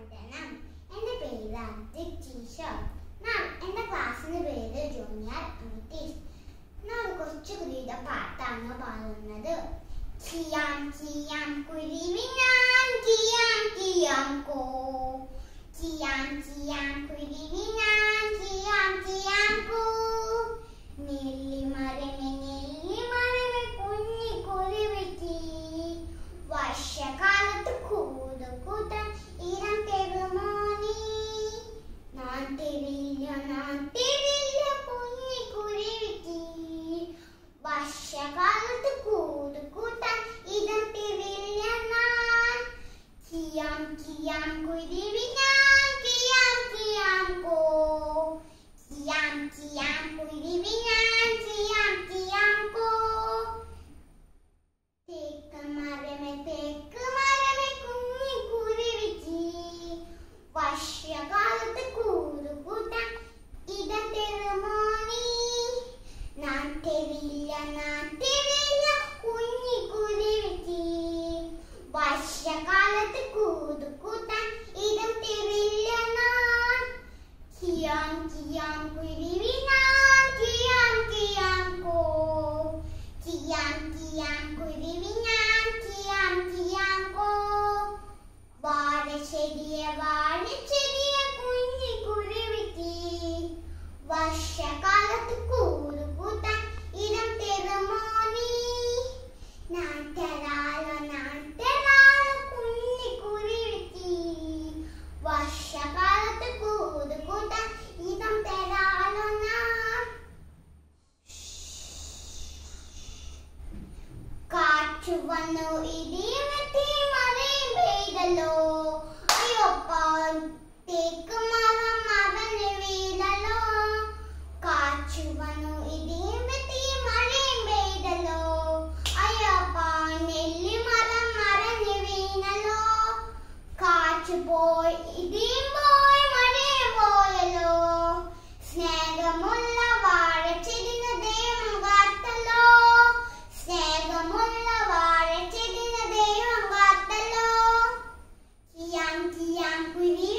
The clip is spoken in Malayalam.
വന്ദനം എൻ്റെ പേര് അബ്ദിക് ടീച്ചർ നാം എൻ്റെ ക്ലാസ്സിൻ്റെ പേര് ജൂനിയർ അമിതീഷ് നാം കുറച്ച് കുരുവിത പാട്ടാണ് പാടുന്നത് കിയാം കിയാം കുരുവി ഞാൻ കിയാം കിയാം കോ കിയാം കിയാം കുരുവി ഞാൻ കിയാം കിയാം കോ നെല്ലിമരമേ നെല്ലിമരമേ കുഞ്ഞി കുരുവിക്ക് വർഷകാലത്ത് കൂട് കൂട്ടാൻ ഇരം തരുമോ നീ ഞാൻ തരില്ല ഞാൻ തരില്ല കുഞ്ഞി കുരുവിക്ക് വർഷകാലത്ത് കൂട് കൂട്ടാൻ ഇരം തരില്ല ഞാൻ കിയാം കിയാം കുരുവി ഞാൻ കിയാം കിയാം കോ കിയാം കിയാം കുരുവി ഞാൻ കിയാം കിയാം കോ തേക്ക് മരമേ തേക്ക് മരമേ കുഞ്ഞി കുരുവിക്ക് വർഷകാലത്ത് കൂടുകൂട്ടാൻ ഇടം തരുമോ നീ ഞാൻ തരില്ല ഞാൻ തരില്ല കുഞ്ഞി കുരുവിക്ക് വർഷകാലത്ത് കൂടുകൂട്ടാൻ ഇടം തരില്ല ഞാൻ കിയാം കിയാം കുരുവി ഞാൻ കിയാം കിയാം കോ കിയാം കിയാം കുരുവി ഞാൻ കിയാം കിയാം കോ വാഴച്ചെടിയ വാഴച്ചെടിയ കുഞ്ഞി കുരുവിക്ക് വർഷകാലത്ത് കൂട് കൂട്ടാൻ ഇടം തരുമോ നീ ഞാൻ തരാലോ ഞാൻ തരാലോ കുഞ്ഞി കുരുവിക്ക് വർഷകാലത്ത് കൂട് കൂട്ടാൻ ഇടം തരാലോ ഞാൻ കാറ്റു വന്നു ഇടിവെട്ടി മഴയും പെയ്തല്ലോ അയ്യോപ്പാ തേക്ക് മരം മറഞ്ഞു വീണല്ലോ കാറ്റു വന്നു ഇടിയും വെട്ടി മഴയും പെയ്തല്ലോ അയ്യോപ്പാ നെല്ലി മരം മറഞ്ഞു വീണല്ലോ കാറ്റ് പോയി ഇടിയും പോയി മഴയും പോയല്ലോ സ്നേഹമുള്ള വാഴച്ചെടിന് ദൈവം കാത്തല്ലോ സ്നേഹമുള്ള വാഴച്ചെടിന് ദൈവം കാത്തല്ലോ കിയാം കിയാം കുരി